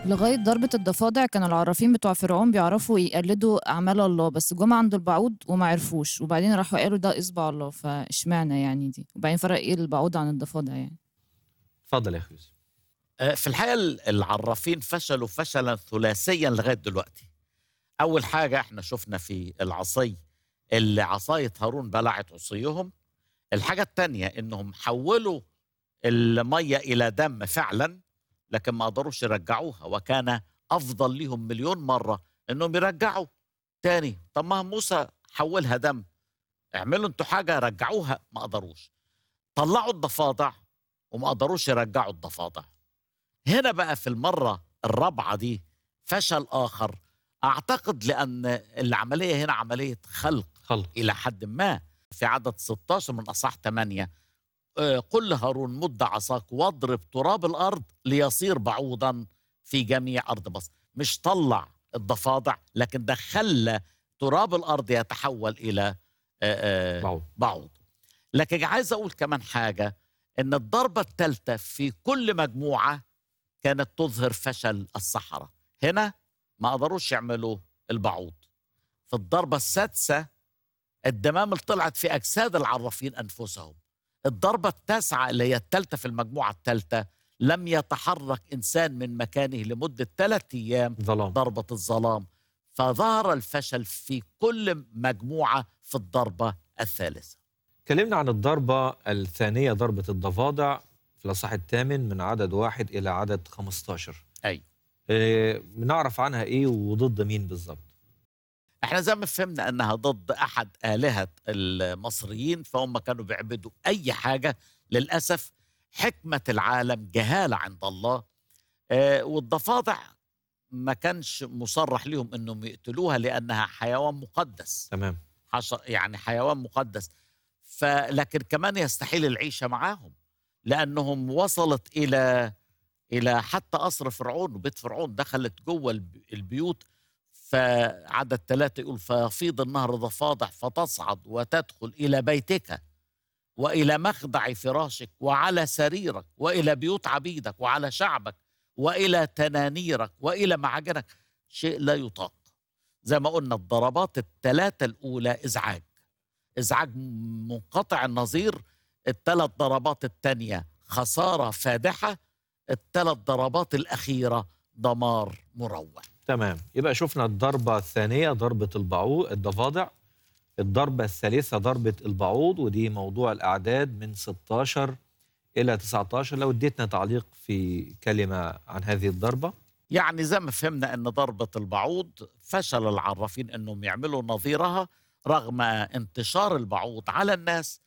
لغاية ضربة الضفادع كان العرافين بتوع فرعون بيعرفوا يقلدوا أعمال الله بس جم عند البعوض وما عرفوش وبعدين راحوا قالوا ده إصبع الله فاشمعنى يعني دي وبعدين فرق إيه البعوض عن الضفادع يعني اتفضل يا اخي يوسف آه، في الحقيقه العرافين فشلوا فشلا ثلاثيا لغايه دلوقتي. اول حاجه احنا شفنا في العصي اللي عصايه هارون بلعت عصيهم. الحاجه الثانيه انهم حولوا الميه الى دم فعلا لكن ما قدروش يرجعوها وكان افضل لهم مليون مره انهم يرجعوا تاني طب ما موسى حولها دم اعملوا انتوا حاجه رجعوها ما قدروش طلعوا الضفادع وما قدروش يرجعوا الضفادع هنا بقى في المرة الرابعة دي فشل آخر أعتقد لأن العملية هنا عملية خلق خلق إلى حد ما في عدد 16 من أصح 8 آه، قل لهارون مد عصاك واضرب تراب الأرض ليصير بعوضا في جميع أرض مصر مش طلع الضفادع لكن ده خلى تراب الأرض يتحول إلى آه، آه، بعوض بعوض لكن عايز اقول كمان حاجه ان الضربه الثالثه في كل مجموعه كانت تظهر فشل السحره هنا ما قدروش يعملوا البعوض في الضربه السادسه الدمامل طلعت في اجساد العرافين انفسهم الضربه التاسعه اللي هي الثالثه في المجموعه الثالثه لم يتحرك انسان من مكانه لمده ثلاثة ايام ظلام ضربة الظلام فظهر الفشل في كل مجموعة في الضربة الثالثة اتكلمنا عن الضربة الثانية ضربة الضفادع في الأصحاح الثامن من عدد واحد إلى عدد 15 أي إيه بنعرف عنها إيه وضد مين بالظبط احنا زي ما فهمنا انها ضد احد آلهة المصريين فهم كانوا بيعبدوا اي حاجة للأسف حكمة العالم جهالة عند الله آه والضفادع ما كانش مصرح لهم انهم يقتلوها لانها حيوان مقدس تمام حش... يعني حيوان مقدس فلكن كمان يستحيل العيشه معاهم لانهم وصلت الى الى حتى قصر فرعون وبيت فرعون دخلت جوه الب- البيوت فعدد ثلاثة يقول فيفيض النهر ضفادع فتصعد وتدخل إلى بيتك وإلى مخدع فراشك وعلى سريرك وإلى بيوت عبيدك وعلى شعبك وإلى تنانيرك وإلى معاجنك شيء لا يطاق زي ما قلنا الضربات الثلاثة الأولى إزعاج إزعاج منقطع النظير الثلاث ضربات الثانية خسارة فادحة الثلاث ضربات الأخيرة دمار مروع تمام يبقى شفنا الضربة الثانية ضربة البعوض الضفادع الضربة الثالثة ضربة البعوض ودي موضوع الأعداد من 16 إلى 19 لو اديتنا تعليق في كلمة عن هذه الضربة يعني زي ما فهمنا أن ضربة البعوض فشل العرافين أنهم يعملوا نظيرها رغم انتشار البعوض على الناس